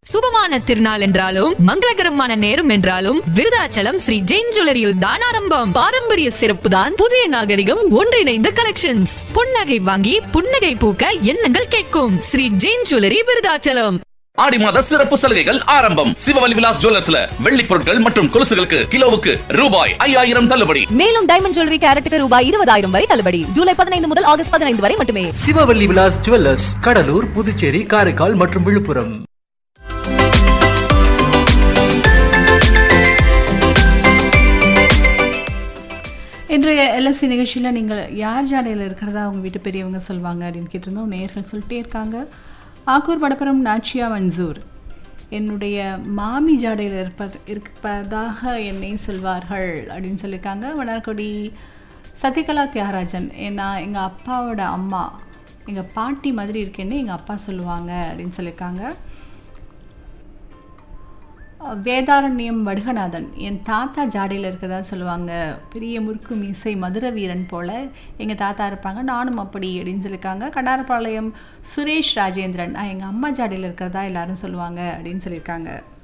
சுபமான திருநாள் என்றாலும் மங்களகரமான நேரம் என்றாலும் விருதாச்சலம் ஸ்ரீ ஜெயின் ஜுவல்லரியில் தான் ஆரம்பம் பாரம்பரிய சிறப்பு தான் புதிய நாகரிகம் ஒன்றிணைந்த கலெக்ஷன்ஸ் புன்னகை வாங்கி புன்னகை பூக்க எண்ணங்கள் கேட்கும் ஸ்ரீ ஜெயின் ஜுவல்லரி விருதாச்சலம் ஆடி மாத சிறப்பு சலுகைகள் ஆரம்பம் சிவவலி விலாஸ் ஜுவல்லர்ஸ்ல வெள்ளி பொருட்கள் மற்றும் கொலுசுகளுக்கு கிலோவுக்கு ரூபாய் ஐயாயிரம் தள்ளுபடி மேலும் டைமண்ட் ஜுவல்லரி கேரட்டுக்கு ரூபாய் இருபதாயிரம் வரை தள்ளுபடி ஜூலை பதினைந்து முதல் ஆகஸ்ட் பதினைந்து வரை மட்டுமே சிவவல்லி விலாஸ் ஜுவல்லர்ஸ் கடலூர் புதுச்சேரி காரைக்கால் மற்றும் விழுப்புரம் இன்றைய எல்எஸ்சி நிகழ்ச்சியில் நீங்கள் யார் ஜாடையில் இருக்கிறதா அவங்க வீட்டு பெரியவங்க சொல்லுவாங்க அப்படின்னு கேட்டிருந்தோம் நேர்கள் சொல்லிட்டே இருக்காங்க ஆக்கூர் வடப்புறம் நாச்சியா மன்சூர் என்னுடைய மாமி ஜாடையில் இருப்பது இருப்பதாக என்னை சொல்வார்கள் அப்படின்னு சொல்லியிருக்காங்க வனார்கொடி சத்யகலா தியாகராஜன் ஏன்னா எங்கள் அப்பாவோட அம்மா எங்கள் பாட்டி மாதிரி இருக்கேன்னு எங்கள் அப்பா சொல்லுவாங்க அப்படின்னு சொல்லியிருக்காங்க வேதாரண்யம் வடுகநாதன் என் தாத்தா ஜாடையில் இருக்கிறதா சொல்லுவாங்க பெரிய முறுக்கு மீசை மதுர வீரன் போல் எங்கள் தாத்தா இருப்பாங்க நானும் அப்படி அப்படின்னு சொல்லியிருக்காங்க கண்ணாரப்பாளையம் சுரேஷ் ராஜேந்திரன் எங்கள் அம்மா ஜாடையில் இருக்கிறதா எல்லாரும் சொல்லுவாங்க அப்படின்னு சொல்லியிருக்காங்க